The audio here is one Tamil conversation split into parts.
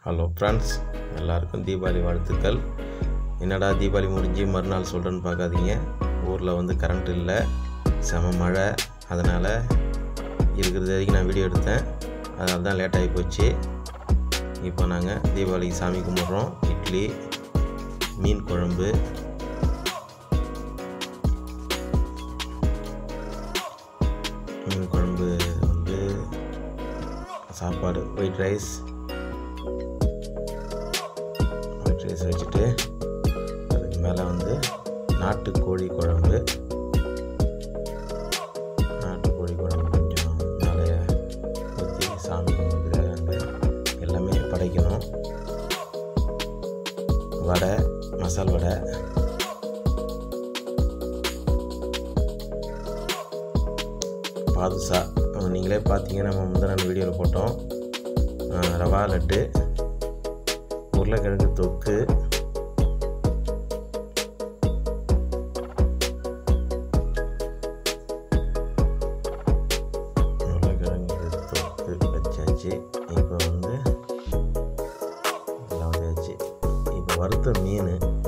ஹலோ ஃப்ரெண்ட்ஸ் எல்லாருக்கும் தீபாவளி வாழ்த்துக்கள் என்னடா தீபாவளி முடிஞ்சு மறுநாள் சொல்கிறேன்னு பார்க்காதீங்க ஊரில் வந்து கரண்ட் இல்லை செம மழை அதனால் இருக்கிறது வரைக்கும் நான் வீடியோ எடுத்தேன் அதனால தான் லேட் ஆகி போச்சு இப்போ நாங்கள் தீபாவளிக்கு சாமி கும்பிட்றோம் இட்லி மீன் குழம்பு மீன் குழம்பு வந்து சாப்பாடு ஒயிட் ரைஸ் ஒயிட் ரைஸ் வச்சுட்டு அதுக்கு மேலே வந்து நாட்டுக்கோழி குழம்பு நாட்டுக்கோழி குழம்பு கொஞ்சம் மேலே ஊற்றி சாமி கும்பிட்டு அங்கே எல்லாமே படைக்கணும் வடை மசால் வடை பாதுஷா அஹ் நீங்களே பார்த்தீங்க நம்ம முந்தின வீடியோவில் போட்டோம் அஹ் ரவா லட்டு உருளைக்கிழங்கு தொக்கு உருளைக்கிழங்கு தொக்கு வச்சாச்சு இப்போ வந்து எல்லாம் வச்சாச்சு இப்போ வறுத்த மீன்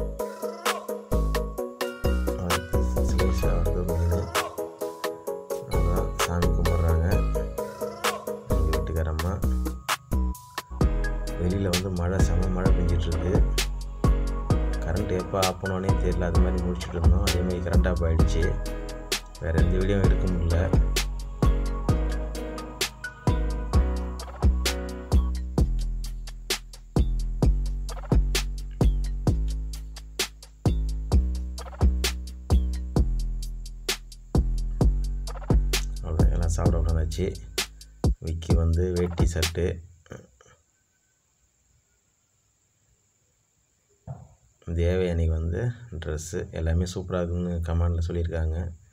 வறுத்த ஸ்லைஸாக வறுத்த மீன் அதான் சாமி கும்பிட்றாங்க எங்கள் வீட்டுக்காரம்மா வெளியில் வந்து மழை செம மழை பெஞ்சிட்ருக்கு கரண்ட் எப்போ ஆஃப் பண்ணோன்னே தெரியல அது மாதிரி முடிச்சுட்டு இருந்தோம் அதேமாதிரி கரண்ட் ஆஃப் ஆகிடுச்சு வேறு எந்த வீடியோவும் எடுக்க முடியல அவ்வளோ எல்லாம் சாப்பிட உட்காந்தாச்சு விக்கி வந்து வேட்டி ஷர்ட்டு தேவயானிக்கு வந்து ட்ரெஸ்ஸு எல்லாமே சூப்பராக இருக்குன்னு கமெண்டில் சொல்லியிருக்காங்க